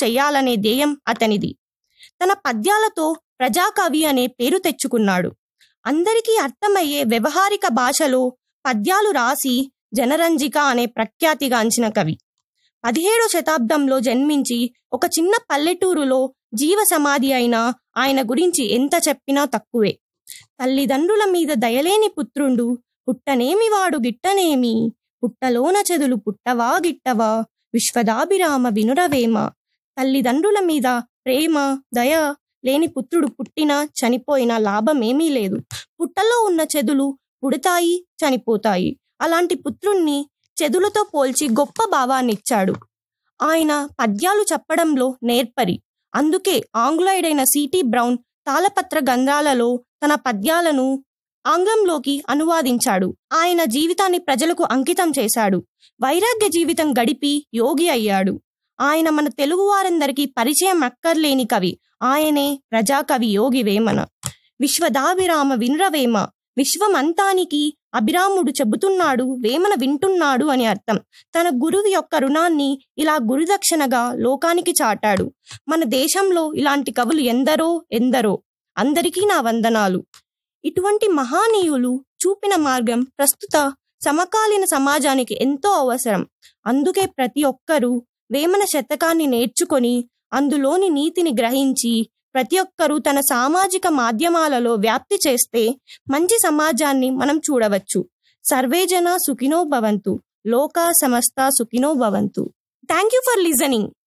చెయ్యాలనే ధ్యేయం అతనిది తన పద్యాలతో ప్రజాకవి అనే పేరు తెచ్చుకున్నాడు అందరికీ అర్థమయ్యే వ్యవహారిక భాషలో పద్యాలు రాసి జనరంజిక అనే ప్రఖ్యాతిగాంచిన కవి పదిహేడో శతాబ్దంలో జన్మించి ఒక చిన్న పల్లెటూరులో జీవ సమాధి అయిన ఆయన గురించి ఎంత చెప్పినా తక్కువే తల్లిదండ్రుల మీద దయలేని పుత్రుండు పుట్టనేమి వాడు గిట్టనేమి పుట్టలోన చెదులు పుట్టవా గిట్టవా విశ్వదాభిరామ వినురవేమ తల్లిదండ్రుల మీద ప్రేమ దయ లేని పుత్రుడు పుట్టినా చనిపోయినా లాభమేమీ లేదు పుట్టలో ఉన్న చెదులు పుడతాయి చనిపోతాయి అలాంటి పుత్రుణ్ణి చెదులతో పోల్చి గొప్ప భావాన్నిచ్చాడు ఆయన పద్యాలు చెప్పడంలో నేర్పరి అందుకే ఆంగ్లేయుడైన సిటీ బ్రౌన్ తాళపత్ర గంధాలలో తన పద్యాలను ఆంగ్లంలోకి అనువాదించాడు ఆయన జీవితాన్ని ప్రజలకు అంకితం చేశాడు వైరాగ్య జీవితం గడిపి యోగి అయ్యాడు ఆయన మన తెలుగు వారందరికీ పరిచయం అక్కర్లేని కవి ఆయనే ప్రజాకవి యోగి వేమన విశ్వదాభిరామ వినురవేమ విశ్వమంతానికి అభిరాముడు చెబుతున్నాడు వేమన వింటున్నాడు అని అర్థం తన గురువు యొక్క రుణాన్ని ఇలా గురుదక్షిణగా లోకానికి చాటాడు మన దేశంలో ఇలాంటి కవులు ఎందరో ఎందరో అందరికీ నా వందనాలు ఇటువంటి మహానీయులు చూపిన మార్గం ప్రస్తుత సమకాలీన సమాజానికి ఎంతో అవసరం అందుకే ప్రతి ఒక్కరూ వేమన శతకాన్ని నేర్చుకొని అందులోని నీతిని గ్రహించి ప్రతి ఒక్కరూ తన సామాజిక మాధ్యమాలలో వ్యాప్తి చేస్తే మంచి సమాజాన్ని మనం చూడవచ్చు సర్వేజన సుఖినో భవంతు లోకా సమస్త సుఖినో భవంతు థ్యాంక్ యూ ఫర్ లిజనింగ్